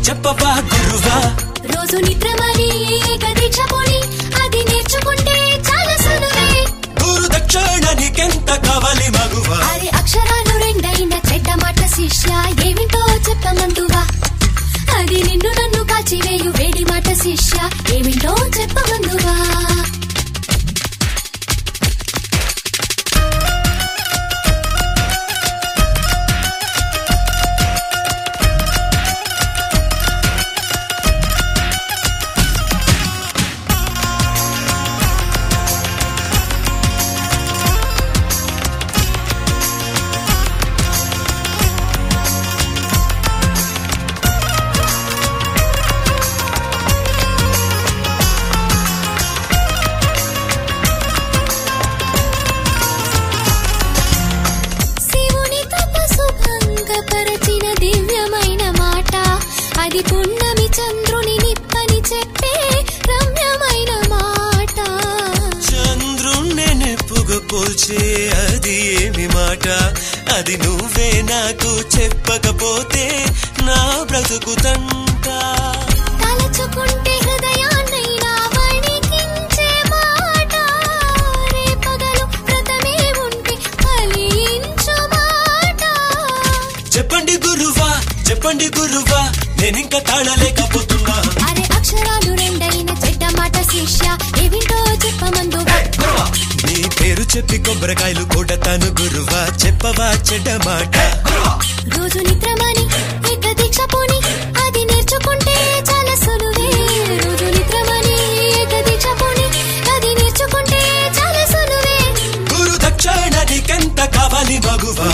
చెప్పవా గురువా రోజు నిద్రమని ఏక దీక్ష పోని అది నేర్చుకుంటే చాలా సులువే గురు దక్షిణ నీకెంత కావాలి మగువా అరే అక్షరాలు రెండైన చెడ్డ మాట శిష్య ఏమిటో చెప్పమందువా అది నిన్ను నన్ను కాచివేయు వేడి మాట శిష్య ఏమిటో చెప్పమందువా శివుని తపసు భంగపరచిన దివ్యమైన మాట అది పున్నమి చంద్రుని నిప్పని చెప్పే రమ్యమైన మాట చంద్రుణ్ణి నెప్పుగా పోల్చే అది ఏమి మాట అది నువ్వే నాకు చెప్పకపోతే నా బ్రతుకుతంట తలచుకుంటే హృదయాన్నైనా వణికించే మాట రేపగలు వ్రతమే ఉంటే ఫలించు మాట చెప్పండి గురువా చెప్పండి గురువా నేనింకా తాళలేకపోతున్నా అరే అక్షరాలు రెండైన చెడ్డ మాట శిష్య ఏమిటో చెప్పమందువా నీ పేరు చెప్పి కొబ్బరికాయలు కొడతాను గురువా చెప్పవా చెడ్డ మాట రోజు నిద్రమని ఏక దీక్ష పోని అది నేర్చుకుంటే చాలా సులువే రోజు నిద్రమని ఏక దీక్ష పోని అది నేర్చుకుంటే చాలా సులువే గురు దక్షిణ నీకెంత కావాలి మగువా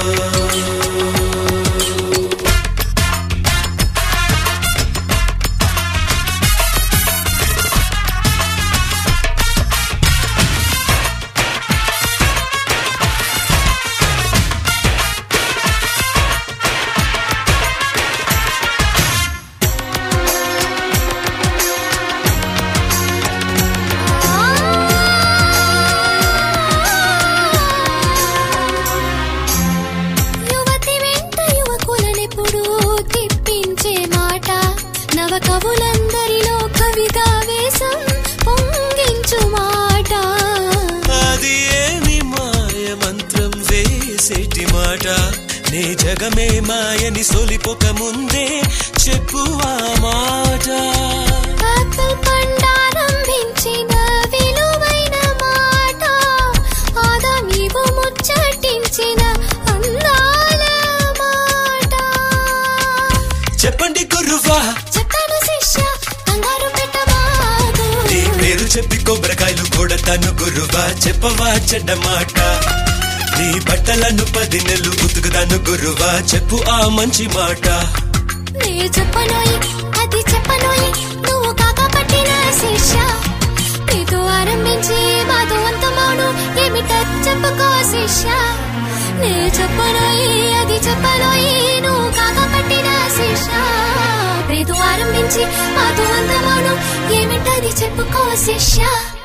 యువతి వెంట యువకులనెప్పుడు తిప్పించే మాట నవ కవులందరిలో కవిగా వేసం పొంగించు మాట అది ఏమి మాయ మంత్రం వేసేటి మాట నే జగమే మాయని సొలిపోక ముందే చెప్పు ఆ మాట ఆపిల్ పండారంభించిన విలువైన మాట ఆదా నీవు ముచ్చటించిన అందాల మాట చెప్పండి గురువా చెప్తాను శిష్య కంగారు పెట్టబాగు నీ పేరు చెప్పి కొబ్బరికాయలు కొడతాను గురువా చెప్పవా చెడ్డ మాట నీ బట్టలను పది నెలలు ఉతుకుతాను గురువా చెప్పు ఆ మంచి మాట నే చెప్పనోయి అది చెప్పనోయి నువ్వు కాక పట్టిన శిష్య నీతో ఆరంభించి మాతో అంతమాను ఏమిట చెప్పుకో శిష్య నే చెప్పనోయి అది చెప్పనోయి నువ్వు కాక పట్టిన శిష్య నీతో ఆరంభించి మాతో అంతమాను ఏమిటది చెప్పుకో శిష్య